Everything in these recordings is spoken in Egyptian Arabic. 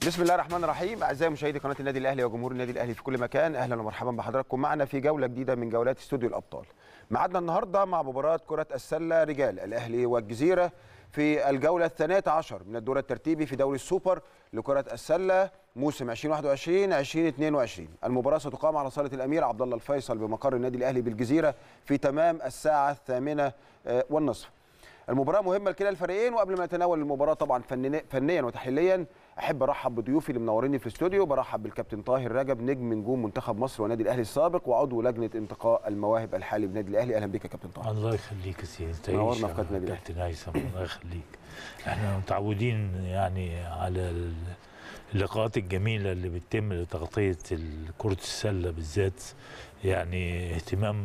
بسم الله الرحمن الرحيم اعزائي مشاهدي قناه النادي الاهلي وجمهور النادي الاهلي في كل مكان اهلا ومرحبا بحضراتكم معنا في جوله جديده من جولات استوديو الابطال ميعادنا النهارده مع مباراه كره السله رجال الاهلي والجزيره في الجوله الثانيه عشر من الدور الترتيبي في دوري السوبر لكره السله موسم 2021 2022 المباراه ستقام على صاله الامير عبد الله الفيصل بمقر النادي الاهلي بالجزيره في تمام الساعه الثامنه والنصف المباراه مهمه لكلا الفريقين وقبل ما نتناول المباراه طبعا فنيا وتحليليا احب ارحب بضيوفي اللي منوريني في الاستوديو برحب بالكابتن طاهر رجب نجم نجوم منتخب مصر والنادي الاهلي السابق وعضو لجنه انتقاء المواهب الحالي بالنادي الاهلي اهلا بك يا كابتن طاهر الله يخليك يا سيدي نورنا في قناه النادي الاهلي كابتن هيثم الله يخليك احنا متعودين يعني على اللقاءات الجميله اللي بتتم لتغطيه كره السله بالذات يعني اهتمام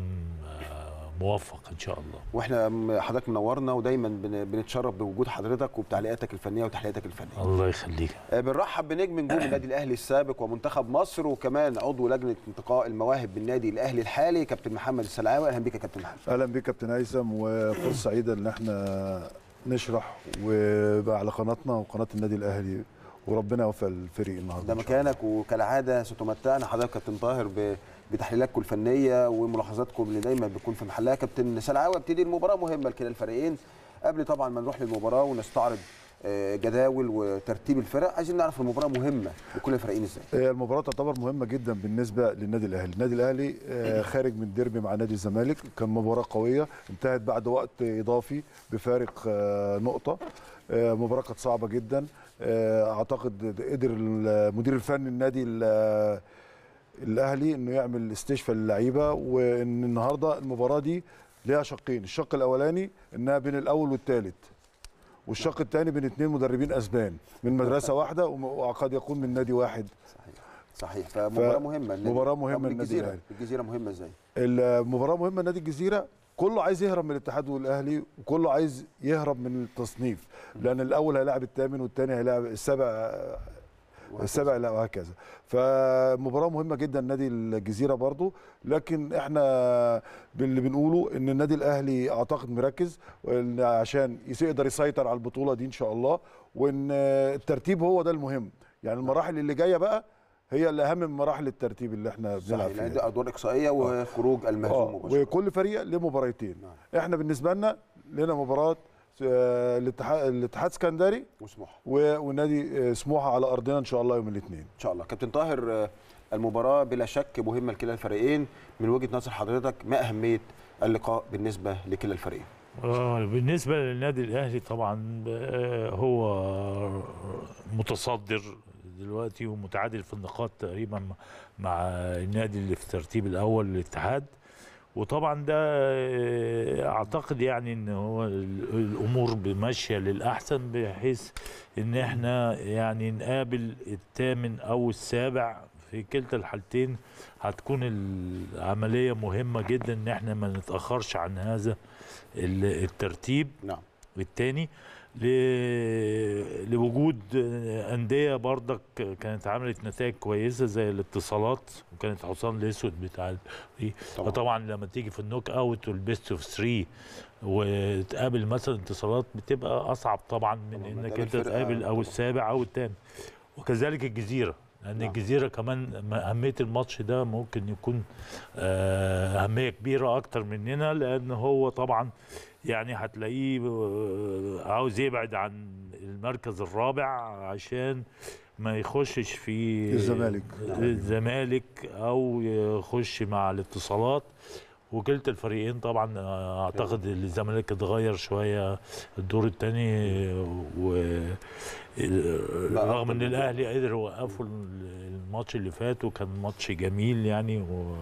موفق ان شاء الله واحنا حضرتك منورنا ودايما بنتشرف بوجود حضرتك وبتعليقاتك الفنيه وتحليلاتك الفنيه الله يخليك بنرحب بنجم نجوم النادي الاهلي السابق ومنتخب مصر وكمان عضو لجنه انتقاء المواهب بالنادي الاهلي الحالي كابتن محمد السلعاوي اهلا بك يا كابتن محمد اهلا بك كابتن هيثم وفرصه سعيده ان احنا نشرح وبقى على قناتنا وقناه النادي الاهلي وربنا يوفق الفريق النهارده ده مكانك وكالعاده ستمتعنا حضرتك كابتن طاهر ب بتحليلاتكم الفنيه وملاحظاتكم اللي دايما بتكون في محلها كابتن سلعاوي ابتدي المباراه مهمه لكلا الفريقين قبل طبعا ما نروح للمباراه ونستعرض جداول وترتيب الفرق عايزين نعرف المباراه مهمه لكل الفريقين ازاي المباراه تعتبر مهمه جدا بالنسبه للنادي الاهلي النادي الاهلي خارج من ديربي مع نادي الزمالك كان مباراه قويه انتهت بعد وقت اضافي بفارق نقطه مباراه كانت صعبه جدا اعتقد قدر المدير الفني النادي الاهلي انه يعمل استشفاء للعيبه وان النهارده المباراه دي ليها شقين الشق الاولاني انها بين الاول والثالث والشق الثاني بين اثنين مدربين اسبان من مدرسه واحده وقد يكون من نادي واحد صحيح صحيح فمباراه مهمه مباراه مهمه النادي الاهلي الجزيره مهمه ازاي المباراه مهمه نادي الجزيره كله عايز يهرب من الاتحاد والاهلي وكله عايز يهرب من التصنيف لان الاول هيلاعب الثامن والثاني هيلاعب السابع السابع لا وهكذا فمباراه مهمه جدا نادي الجزيره برضو لكن احنا باللي بنقوله ان النادي الاهلي اعتقد مركز عشان يقدر يسيطر على البطوله دي ان شاء الله وان الترتيب هو ده المهم يعني المراحل اللي جايه بقى هي الاهم من مراحل الترتيب اللي احنا بنلعب فيها يعني ادوار اقصائيه وخروج المهزوم مباشره وكل فريق له مباراتين نعم. احنا بالنسبه لنا لنا مباراه الاتحاد الاتحاد اسكندري وسموحه ونادي سموحه على ارضنا ان شاء الله يوم الاثنين ان شاء الله كابتن طاهر المباراه بلا شك مهمه لكلا الفريقين من وجهه نظر حضرتك ما اهميه اللقاء بالنسبه لكلا الفريقين بالنسبه للنادي الاهلي طبعا هو متصدر دلوقتي ومتعادل في النقاط تقريبا مع النادي اللي في الترتيب الاول الاتحاد وطبعا ده اعتقد يعني ان هو الامور ماشيه للاحسن بحيث ان احنا يعني نقابل الثامن او السابع في كلتا الحالتين هتكون العمليه مهمه جدا ان احنا ما نتاخرش عن هذا الترتيب نعم الثاني لوجود انديه برضك كانت عملت نتائج كويسه زي الاتصالات وكانت حصان الاسود بتاع فطبعا لما تيجي في النوك اوت والبيست اوف 3 وتقابل مثلا اتصالات بتبقى اصعب طبعا من انك انت تقابل او السابع او الثامن وكذلك الجزيره لان نعم. الجزيره كمان اهميه الماتش ده ممكن يكون اهميه كبيره اكتر مننا لان هو طبعا يعني هتلاقيه عاوز يبعد عن المركز الرابع عشان ما يخشش في الزمالك الزمالك او يخش مع الاتصالات وكلتا الفريقين طبعا اعتقد الزمالك اتغير شويه الدور الثاني و رغم ان الاهلي قدر يوقفوا الماتش اللي فات وكان ماتش جميل يعني و...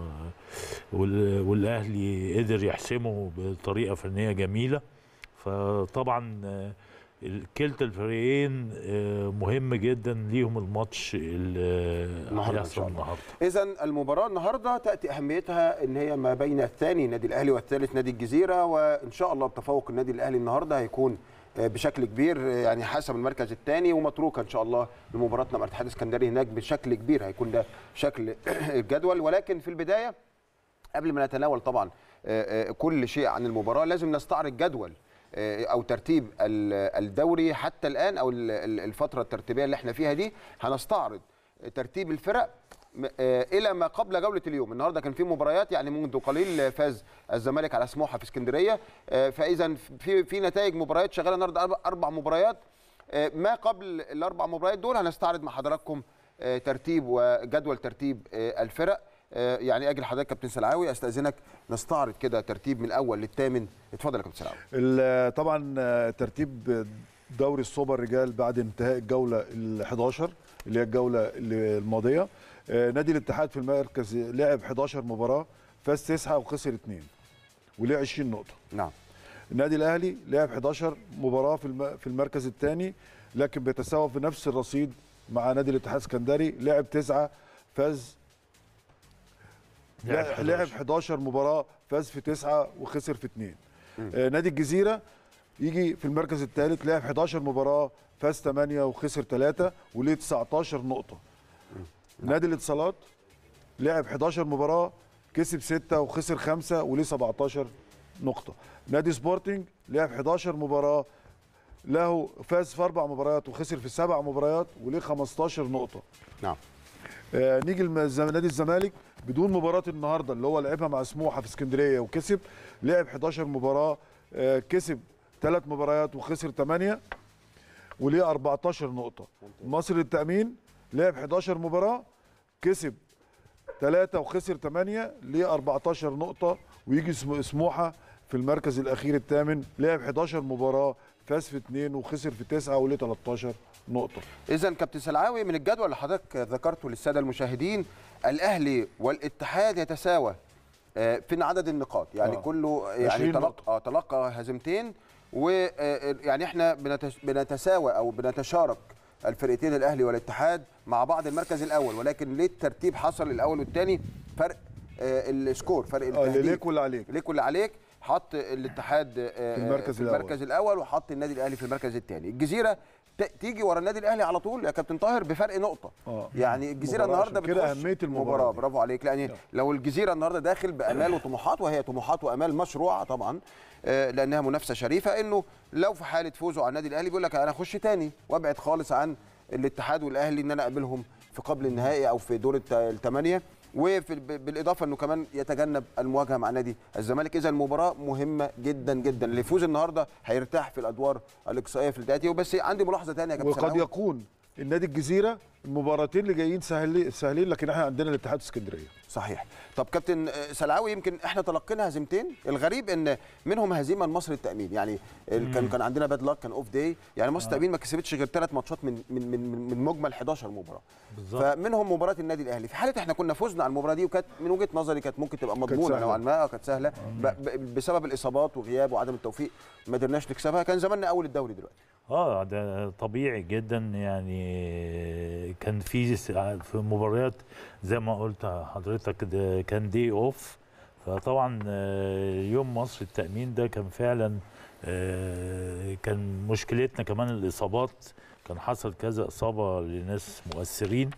والاهلي قدر يحسمه بطريقه فنيه جميله فطبعا كلتا الفريقين مهم جدا ليهم الماتش اللي هيحصل النهارده اذا المباراه النهارده تاتي اهميتها ان هي ما بين الثاني نادي الاهلي والثالث نادي الجزيره وان شاء الله بتفوق النادي الاهلي النهارده هيكون بشكل كبير يعني حسب المركز الثاني ومتروكه ان شاء الله لمباراتنا مع الاتحاد الاسكندري هناك بشكل كبير هيكون ده شكل الجدول ولكن في البدايه قبل ما نتناول طبعا كل شيء عن المباراه لازم نستعرض جدول آه، او ترتيب ال- الدوري حتى الان او ال- ال- الفتره الترتيبيه اللي احنا فيها دي هنستعرض ترتيب الفرق م- آه، الى ما قبل جوله اليوم النهارده كان في مباريات يعني منذ قليل فاز الزمالك على سموحه في اسكندريه آه، فاذا في في نتائج مباريات شغاله النهارده أربع- اربع مباريات آه، ما قبل الاربع مباريات دول هنستعرض مع حضراتكم آه، ترتيب وجدول ترتيب آه، الفرق آه، يعني اجل حضرتك كابتن سلعاوي استاذنك نستعرض كده ترتيب من الاول للثامن اتفضل يا كابتن سلعاوي ال- طبعا آه، ترتيب دوري السوبر رجال بعد انتهاء الجوله ال 11 اللي هي الجوله اللي- الماضيه آه، نادي الاتحاد في المركز لعب 11 مباراه فاز 9 وخسر 2 وليه 20 نقطه نعم النادي الاهلي لعب 11 مباراه في الم- في المركز الثاني لكن بيتساوى في نفس الرصيد مع نادي الاتحاد السكندري لعب 9 فاز لعب لعب لعب 11 مباراه فاز في 9 وخسر في 2 آه نادي الجزيره يجي في المركز الثالث لعب 11 مباراه فاز 8 وخسر 3 وليه 19 نقطه نادي الاتصالات لعب 11 مباراه كسب 6 وخسر 5 وليه 17 نقطه نادي سبورتنج لعب 11 مباراه له فاز في اربع مباريات وخسر في سبع مباريات وليه 15 نقطه نعم آه، نيجي الم- الز- نادي الزمالك بدون مباراه النهارده اللي هو لعبها مع سموحه في اسكندريه وكسب لعب 11 مباراه آه، كسب ثلاث مباريات وخسر 8 وليه 14 نقطه مصر للتامين لعب 11 مباراه كسب 3 وخسر 8 ليه 14 نقطه ويجي سم- سموحه في المركز الاخير الثامن لعب 11 مباراه فاز في 2 وخسر في 9 وليه 13 نقطه اذا كابتن سلعاوي من الجدول اللي حضرتك ذكرته للساده المشاهدين الاهلي والاتحاد يتساوى آه، في عدد النقاط يعني آه. كله 20 يعني تلقى نقطة. آه، تلقى هزيمتين ويعني احنا بنتش- بنتساوى او بنتشارك الفرقتين الاهلي والاتحاد مع بعض المركز الاول ولكن ليه الترتيب حصل الاول والثاني فرق آه، السكور فرق اه اللي التهديد ليك واللي عليك ليك واللي عليك حط الاتحاد آه، في المركز في الأول. المركز الاول وحط النادي الاهلي في المركز الثاني الجزيره ت- تيجي ورا النادي الاهلي على طول يا كابتن طاهر بفرق نقطه آه. يعني الجزيره مباراة النهارده عشان كده بتخش أهمية المباراة مباراه دي. برافو عليك لان نعم. لو الجزيره النهارده داخل بامال وطموحات وهي طموحات وامال مشروعه طبعا آه، لانها منافسه شريفه انه لو في حاله فوزه على النادي الاهلي بيقول لك انا اخش تاني وابعد خالص عن الاتحاد والاهلي ان انا اقابلهم في قبل النهائي او في دور الت- الثمانيه وفي بالاضافه انه كمان يتجنب المواجهه مع نادي الزمالك اذا المباراه مهمه جدا جدا اللي يفوز النهارده هيرتاح في الادوار الاقصائيه في الدقيقه وبس عندي ملاحظه ثانيه يا كابتن وقد سلام. يكون النادي الجزيره المباراتين اللي جايين سهلين سهلين لكن احنا عندنا الاتحاد اسكندريه صحيح طب كابتن آه، سلعاوي يمكن احنا تلقينا هزيمتين الغريب ان منهم هزيمه لمصر التامين يعني ال- كان كان عندنا باد لك كان اوف داي يعني مصر التامين ما كسبتش غير ثلاث ماتشات من من من من مجمل 11 مباراه بالظبط. فمنهم مباراه النادي الاهلي في حاله احنا كنا فزنا على المباراه دي وكانت من وجهه نظري كانت ممكن تبقى مضمونه سهلة. نوعا ما كانت سهله ب- ب- بسبب الاصابات وغياب وعدم التوفيق ما قدرناش نكسبها كان زماننا اول الدوري دلوقتي اه ده طبيعي جدا يعني كان في س- في مباريات زي ما قلت حضرتك ده كان دي اوف فطبعا آه، يوم مصر التأمين ده كان فعلا آه، كان مشكلتنا كمان الإصابات كان حصل كذا إصابة لناس مؤثرين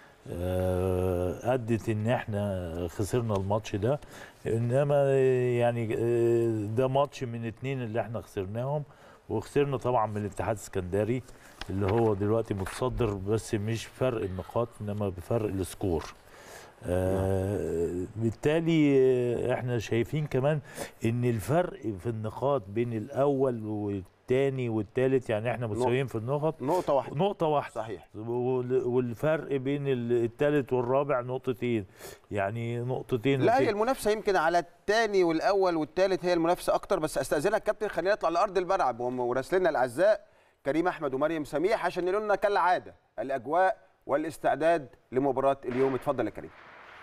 آه، أدت إن إحنا خسرنا الماتش ده إنما يعني آه، ده ماتش من اتنين اللي إحنا خسرناهم وخسرنا طبعا من الاتحاد السكندري اللي هو دلوقتي متصدر بس مش فرق النقاط انما بفرق السكور آه بالتالي آه، احنا شايفين كمان ان الفرق في النقاط بين الاول والثاني والثالث يعني احنا متساويين في النقط نقطه واحده نقطة واحدة صحيح وال- والفرق بين الثالث والرابع نقطتين يعني نقطتين لا وفي- هي المنافسه يمكن على الثاني والاول والثالث هي المنافسه اكتر بس استاذنك كابتن خلينا نطلع لارض الملعب وهم- وراسلنا الاعزاء كريم احمد ومريم سميح عشان يقولوا لنا كالعاده الاجواء والاستعداد لمباراه اليوم اتفضل يا كريم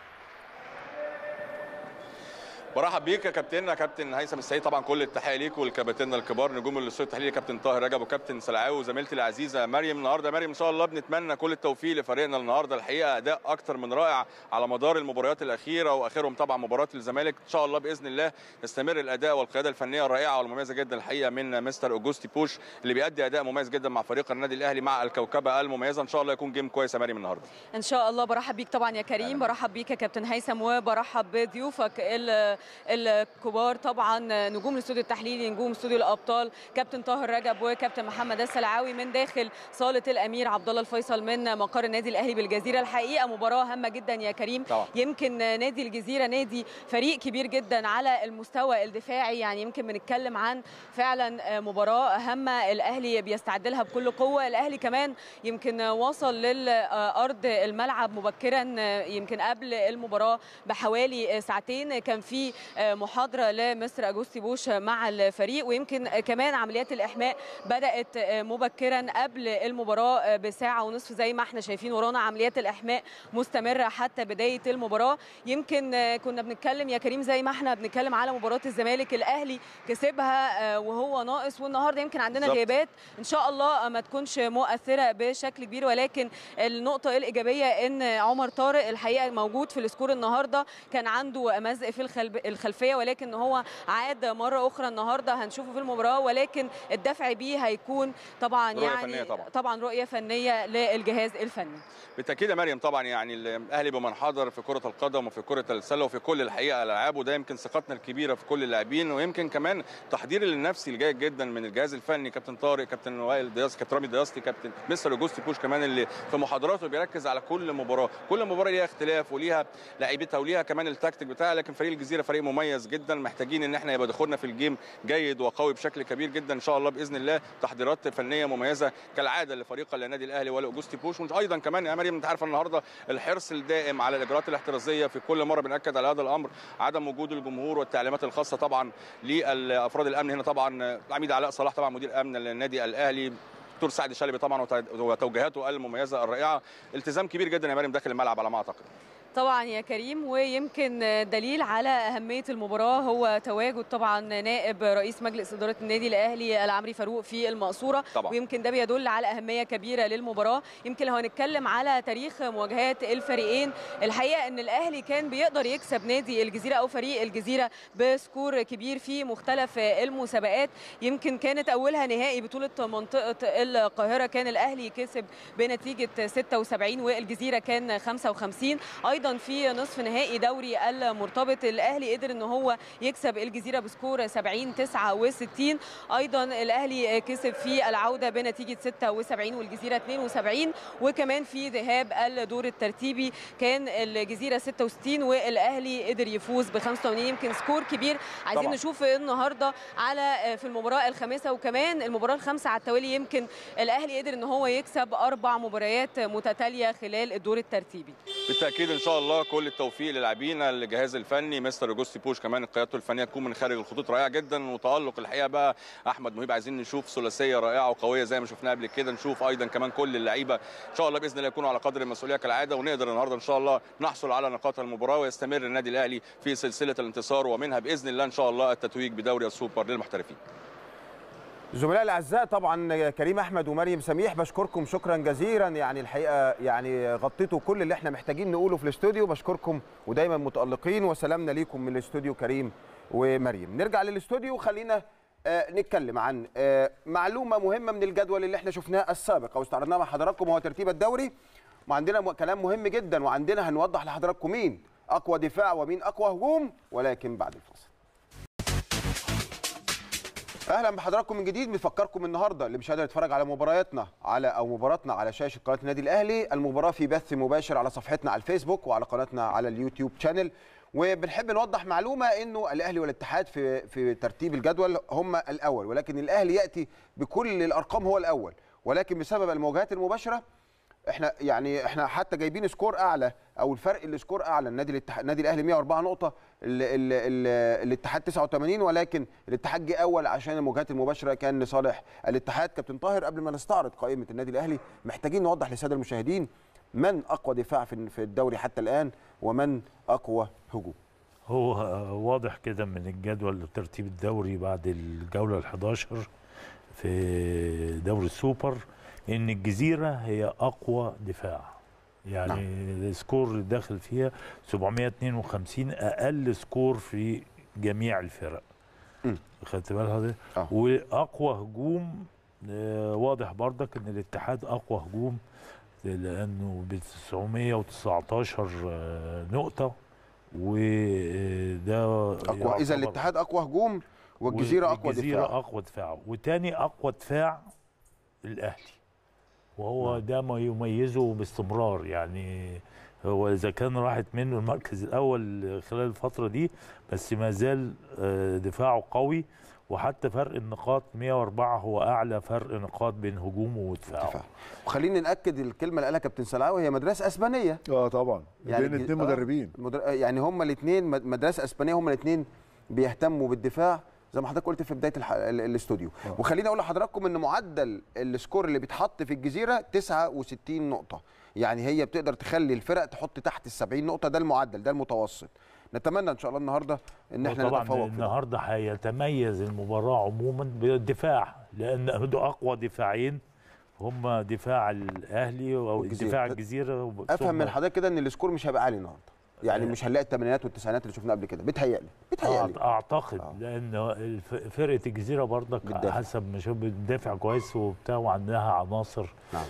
برحب بيك يا كابتننا كابتن هيثم السيد طبعا كل التحيه ليك والكباتنة الكبار نجوم الاستوديو التحليلي كابتن طاهر رجب وكابتن سلعاوي وزميلتي العزيزه مريم النهارده مريم ان شاء الله بنتمنى كل التوفيق لفريقنا النهارده الحقيقه اداء اكتر من رائع على مدار المباريات الاخيره واخرهم طبعا مباراه الزمالك ان شاء الله باذن الله يستمر الاداء والقياده الفنيه الرائعه والمميزه جدا الحقيقه من مستر اوجوستي بوش اللي بيأدي اداء مميز جدا مع فريق النادي الاهلي مع الكوكبه المميزه ان شاء الله يكون جيم كويس يا مريم النهارده ان شاء الله برحب بيك طبعا يا كريم برحب بيك يا كابتن هيثم وبرحب بضيوفك ال- الكبار طبعا نجوم الاستوديو التحليلي نجوم استوديو الابطال كابتن طاهر رجب وكابتن محمد السلعاوي من داخل صاله الامير عبد الله الفيصل من مقر النادي الاهلي بالجزيره الحقيقه مباراه هامه جدا يا كريم طبعا. يمكن نادي الجزيره نادي فريق كبير جدا على المستوى الدفاعي يعني يمكن بنتكلم عن فعلا مباراه هامه الاهلي بيستعد لها بكل قوه الاهلي كمان يمكن وصل للارض الملعب مبكرا يمكن قبل المباراه بحوالي ساعتين كان في محاضره لمستر اجوستي بوش مع الفريق ويمكن كمان عمليات الاحماء بدات مبكرا قبل المباراه بساعه ونصف زي ما احنا شايفين ورانا عمليات الاحماء مستمره حتى بدايه المباراه يمكن كنا بنتكلم يا كريم زي ما احنا بنتكلم على مباراه الزمالك الاهلي كسبها وهو ناقص والنهارده يمكن عندنا بالظبط. غيابات ان شاء الله ما تكونش مؤثره بشكل كبير ولكن النقطه الايجابيه ان عمر طارق الحقيقه موجود في السكور النهارده كان عنده مزق في الخلب- الخلفيه ولكن هو عاد مره اخرى النهارده هنشوفه في المباراه ولكن الدفع بيه هيكون طبعا رؤية يعني فنية طبعاً. طبعا رؤيه فنيه للجهاز الفني بالتاكيد يا مريم طبعا يعني الاهلي بمنحدر في كره القدم وفي كره السله وفي كل الحقيقه الالعاب وده يمكن ثقتنا الكبيره في كل اللاعبين ويمكن كمان تحضير النفسي الجيد جدا من الجهاز الفني كابتن طارق كابتن وائل دياس كابتن رامي دياستي كابتن مستر اوجوستي بوش كمان اللي في محاضراته بيركز على كل مباراه كل مباراه ليها اختلاف وليها لعيبتها وليها كمان التكتيك بتاعها لكن فريق الجزيره فريق مميز جدا محتاجين ان احنا يبقى دخولنا في الجيم جيد وقوي بشكل كبير جدا ان شاء الله باذن الله تحضيرات فنيه مميزه كالعاده لفريق النادي الاهلي والاوجوستي بوش وايضا كمان يا مريم انت عارفه النهارده الحرص الدائم على الاجراءات الاحترازيه في كل مره بناكد على هذا الامر عدم وجود الجمهور والتعليمات الخاصه طبعا لافراد الامن هنا طبعا العميد علاء صلاح طبعا مدير امن النادي الاهلي دكتور سعد شلبي طبعا وت- وتوجيهاته المميزه الرائعه التزام كبير جدا يا مريم داخل الملعب على ما اعتقد طبعا يا كريم ويمكن دليل على أهمية المباراة هو تواجد طبعا نائب رئيس مجلس إدارة النادي الأهلي العمري فاروق في المقصورة طبعا. ويمكن ده بيدل على أهمية كبيرة للمباراة يمكن لو هنتكلم على تاريخ مواجهات الفريقين الحقيقة أن الأهلي كان بيقدر يكسب نادي الجزيرة أو فريق الجزيرة بسكور كبير في مختلف المسابقات يمكن كانت أولها نهائي بطولة منطقة القاهرة كان الأهلي كسب بنتيجة 76 والجزيرة كان 55 ايضا في نصف نهائي دوري المرتبط الاهلي قدر ان هو يكسب الجزيره بسكور 70 69 ايضا الاهلي كسب في العوده بنتيجه 76 والجزيره 72 وكمان في ذهاب الدور الترتيبي كان الجزيره 66 والاهلي قدر يفوز ب 85 يمكن سكور كبير عايزين طبعاً. نشوف النهارده على في المباراه الخامسه وكمان المباراه الخامسه على التوالي يمكن الاهلي قدر ان هو يكسب اربع مباريات متتاليه خلال الدور الترتيبي بالتاكيد ان شاء الله كل التوفيق للاعبينا الجهاز الفني مستر جوستي بوش كمان قيادته الفنيه تكون من خارج الخطوط رائعه جدا وتالق الحقيقه بقى احمد مهيب عايزين نشوف ثلاثيه رائعه وقويه زي ما شفناها قبل كده نشوف ايضا كمان كل اللعيبه ان شاء الله باذن الله يكونوا على قدر المسؤوليه كالعاده ونقدر النهارده ان شاء الله نحصل على نقاط المباراه ويستمر النادي الاهلي في سلسله الانتصار ومنها باذن الله ان شاء الله التتويج بدوري السوبر للمحترفين زملاء الاعزاء طبعا كريم احمد ومريم سميح بشكركم شكرا جزيلا يعني الحقيقه يعني غطيتوا كل اللي احنا محتاجين نقوله في الاستوديو بشكركم ودايما متالقين وسلامنا ليكم من الاستوديو كريم ومريم نرجع للاستوديو خلينا آه، نتكلم عن آه، معلومه مهمه من الجدول اللي احنا شفناه السابق او استعرضناه مع حضراتكم وهو ترتيب الدوري وعندنا م- كلام مهم جدا وعندنا هنوضح لحضراتكم مين اقوى دفاع ومين اقوى هجوم ولكن بعد الفاصل اهلا بحضراتكم من جديد بنفكركم النهارده اللي مش قادر يتفرج على مبارياتنا على او مباراتنا على شاشه قناه النادي الاهلي المباراه في بث مباشر على صفحتنا على الفيسبوك وعلى قناتنا على اليوتيوب شانل وبنحب نوضح معلومه انه الاهلي والاتحاد في في ترتيب الجدول هم الاول ولكن الاهلي ياتي بكل الارقام هو الاول ولكن بسبب المواجهات المباشره احنا يعني احنا حتى جايبين سكور اعلى او الفرق السكور اعلى النادي الاتحاد النادي الاهلي 104 نقطه ال ال ال الاتحاد 89 ولكن الاتحاد جه اول عشان المواجهات المباشره كان لصالح الاتحاد كابتن طاهر قبل ما نستعرض قائمه النادي الاهلي محتاجين نوضح للساده المشاهدين من اقوى دفاع في في الدوري حتى الان ومن اقوى هجوم هو واضح كده من الجدول ترتيب الدوري بعد الجولة ال11 في دوري السوبر ان الجزيرة هي اقوى دفاع يعني السكور اللي داخل فيها 752 اقل سكور في جميع الفرق مم. خدت بالك حضرتك؟ آه. واقوى هجوم آه، واضح برضك ان الاتحاد اقوى هجوم لانه ب 919 آه، نقطه وده اقوى اذا يعتبر- الاتحاد اقوى هجوم والجزيره اقوى والجزيرة دفاع اقوى دفاع وتاني اقوى دفاع الاهلي وهو ده ما يميزه باستمرار يعني هو اذا كان راحت منه المركز الاول خلال الفتره دي بس ما زال آه، دفاعه قوي وحتى فرق النقاط 104 هو اعلى فرق نقاط بين هجومه ودفاعه دفاع وخلينا ناكد الكلمه اللي قالها كابتن سلعاوي هي مدرسه اسبانيه اه طبعا يعني بين الج- اثنين آه. مدربين مدر... يعني هما الاثنين مدرسه اسبانيه هما الاثنين بيهتموا بالدفاع زي ما حضرتك قلت في بدايه الح... ال- الاستوديو آه. وخليني اقول لحضراتكم ان معدل السكور اللي بيتحط في الجزيره 69 نقطه يعني هي بتقدر تخلي الفرق تحط تحت ال 70 نقطه ده المعدل ده المتوسط نتمنى ان شاء الله النهارده ان احنا طبعا نتفوق في ده. النهارده هيتميز المباراه عموما بالدفاع لان ده اقوى دفاعين هم دفاع الاهلي او والجزيرة. دفاع الجزيره افهم من ثم- حضرتك كده ان السكور مش هيبقى عالي النهارده يعني آه. مش هنلاقي الثمانينات والتسعينات اللي شفناها قبل كده بيتهيألي بيتهيألي أعت- اعتقد آه. لان الف- فرقه الجزيره برضك بتدافع. حسب ما شوف بتدافع كويس وبتاع وعندها عناصر نعم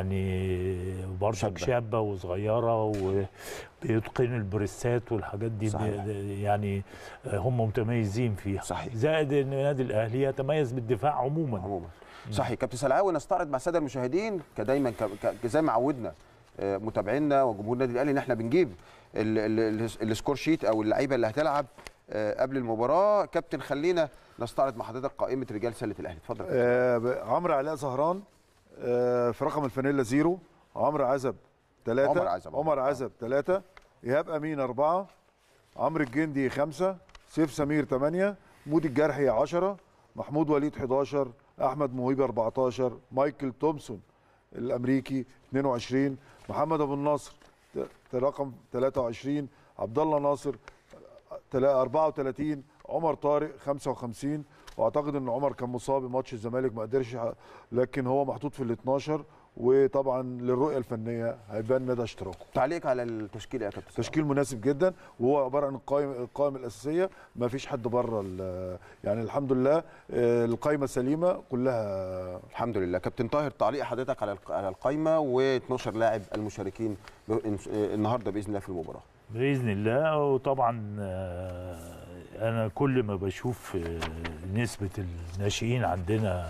يعني برضك شابة. شابه وصغيره وبيتقنوا البريسات والحاجات دي صحيح. يعني هم متميزين فيها صحيح. زائد ان النادي الاهلي يتميز بالدفاع عموما عموما صحيح كابتن سلعاوي نستعرض مع الساده المشاهدين كدايما ك- ك- زي ما عودنا آه، متابعينا وجمهور النادي الاهلي ان احنا بنجيب ال- ال- ال- السكور شيت او اللعيبه اللي هتلعب آه، قبل المباراه كابتن خلينا نستعرض مع حضرتك قائمه رجال سله الاهلي اتفضل يا كابتن. آه ب- عمرو علاء زهران آه في رقم الفانيلا زيرو عمرو عزب ثلاثة عمر عزب. عمر عزب ثلاثة إيهاب أمين أربعة عمرو الجندي خمسة سيف سمير ثمانية مودي الجرحي 10 محمود وليد 11 أحمد مهيب 14 مايكل تومسون الأمريكي 22 محمد أبو النصر ت- رقم 23 عبد الله ناصر تلا- 34 عمر طارق 55 واعتقد ان عمر كان مصاب ماتش الزمالك ما قدرش يح- لكن هو محطوط في ال 12 وطبعا للرؤيه الفنيه هيبان مدى اشتراكه تعليق على التشكيل يا كابتن سلعاوي. تشكيل مناسب جدا وهو عباره عن القائمه القائمه الاساسيه ما فيش حد بره ال- يعني الحمد لله آه، القائمه سليمه كلها الحمد لله كابتن طاهر تعليق حضرتك على الق- على القائمه و12 لاعب المشاركين ب- إن- آه، النهارده باذن الله في المباراه باذن الله وطبعا آه، انا كل ما بشوف آه، نسبه الناشئين عندنا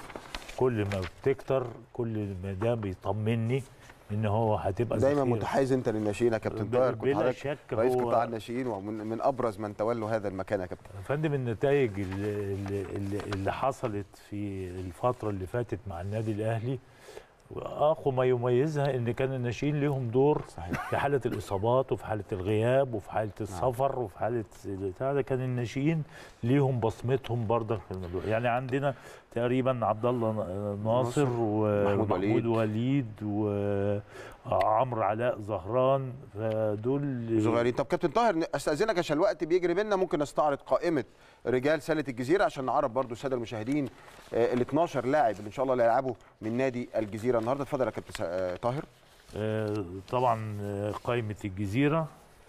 كل ما بتكتر كل ما ده بيطمني ان هو هتبقى دايما ذخيرة. متحيز انت للناشئين يا كابتن ب- طاهر كنت بلا حضرتك شك رئيس هو- قطاع الناشئين ومن من ابرز من تولوا هذا المكان يا كابتن يا فندم النتائج اللي, اللي, اللي حصلت في الفترة اللي فاتت مع النادي الأهلي أقوى ما يميزها إن كان الناشئين ليهم دور صحيح في حالة الإصابات وفي حالة الغياب وفي حالة السفر وفي حالة بتاع ده كان الناشئين ليهم بصمتهم برضك في الموضوع يعني عندنا تقريبا عبد الله ناصر محمود ومحمود وليد. وليد وعمرو علاء زهران فدول صغيرين طب كابتن طاهر استاذنك عشان الوقت بيجري بينا ممكن نستعرض قائمه رجال سله الجزيره عشان نعرف برضو الساده المشاهدين ال 12 لاعب اللي ان شاء الله اللي هيلعبوا من نادي الجزيره النهارده اتفضل يا كابتن س- آه، طاهر آه، طبعا آه، قائمة الجزيرة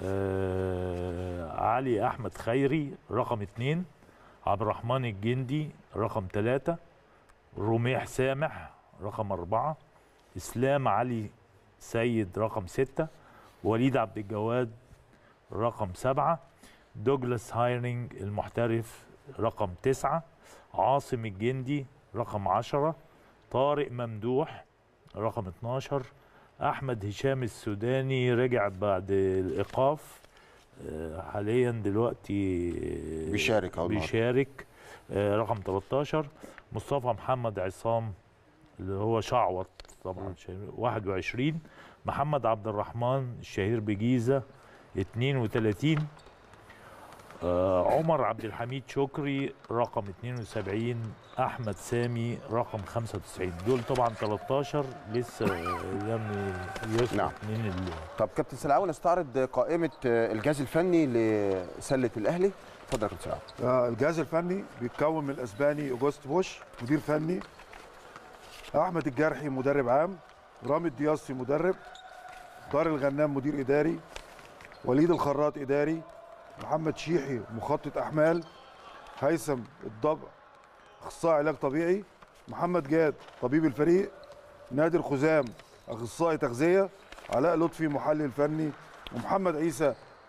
آه، علي أحمد خيري رقم اثنين عبد الرحمن الجندي رقم ثلاثة رميح سامح رقم أربعة إسلام علي سيد رقم ستة وليد عبد الجواد رقم سبعة دوجلاس هايرنج المحترف رقم تسعة عاصم الجندي رقم عشرة طارق ممدوح رقم 12 احمد هشام السوداني رجع بعد الايقاف آه، حاليا دلوقتي آه، بيشارك أهو النهاردة. بيشارك آه، رقم 13 مصطفى محمد عصام اللي هو شعوط طبعا شهير- 21 محمد عبد الرحمن الشهير بجيزه 32 آه، عمر عبد الحميد شكري رقم 72 احمد سامي رقم 95 دول طبعا 13 لسه لم يثبت نعم. من ال... طب كابتن سلعاوي نستعرض قائمه آه، الجهاز الفني لسله الاهلي اتفضل يا كابتن سلعاوي آه، الجهاز الفني بيتكون من الاسباني اوجوست بوش مدير فني احمد الجرحي مدرب عام رامي الدياسي مدرب طارق الغنام مدير اداري وليد الخراط اداري محمد شيحي مخطط احمال هيثم الضبع اخصائي علاج طبيعي محمد جاد طبيب الفريق نادر خزام اخصائي تغذيه علاء لطفي محلل فني ومحمد عيسى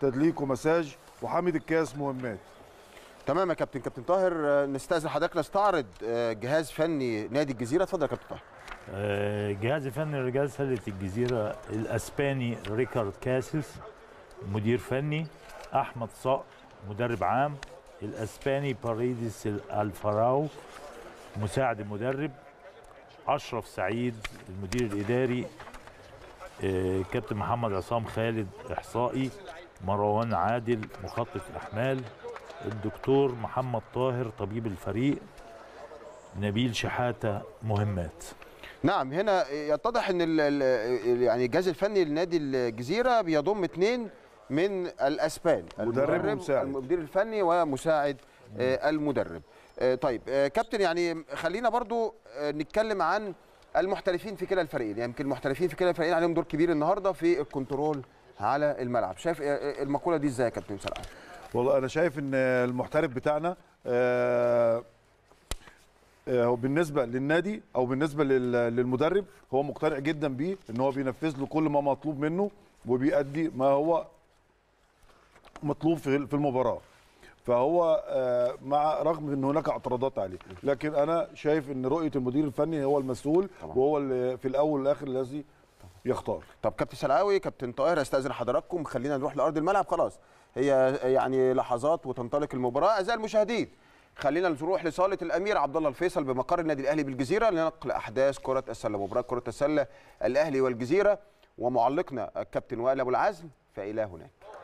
تدليك ومساج وحامد الكاس مهمات تمام يا كابتن كابتن طاهر آه، نستاذن حضرتك نستعرض آه، جهاز فني نادي الجزيره اتفضل يا كابتن طاهر آه، جهاز فني رجال سله الجزيره الاسباني ريكارد كاسيس مدير فني احمد صقر مدرب عام الاسباني باريديس الفراو مساعد مدرب اشرف سعيد المدير الاداري آه، كابتن محمد عصام خالد احصائي مروان عادل مخطط احمال الدكتور محمد طاهر طبيب الفريق نبيل شحاته مهمات نعم هنا يتضح ان ال- ال- ال- يعني الجهاز الفني لنادي الجزيره بيضم اثنين من الاسبان مدرب ومساعد. المدير الفني ومساعد آه، المدرب آه، طيب آه، كابتن يعني خلينا برضو آه، نتكلم عن المحترفين في كلا الفريقين يعني يمكن المحترفين في كلا الفريقين عليهم دور كبير النهارده في الكنترول على الملعب شايف آه، آه، المقوله دي ازاي يا كابتن سلام والله انا شايف ان المحترف بتاعنا آه، آه، هو بالنسبه للنادي او بالنسبه لل- للمدرب هو مقتنع جدا بيه ان هو بينفذ له كل ما مطلوب منه وبيأدي ما هو مطلوب في في المباراه فهو آه، مع رغم ان هناك اعتراضات عليه لكن انا شايف ان رؤيه المدير الفني هو المسؤول طبعا. وهو اللي في الاول والاخر الذي يختار طب كابتن سلعاوي كابتن طاهر استاذن حضراتكم خلينا نروح لارض الملعب خلاص هي يعني لحظات وتنطلق المباراه اعزائي المشاهدين خلينا نروح لصاله الامير عبد الله الفيصل بمقر النادي الاهلي بالجزيره لنقل احداث كره السله مباراه كره السله الاهلي والجزيره ومعلقنا الكابتن وائل ابو العزم فالى هناك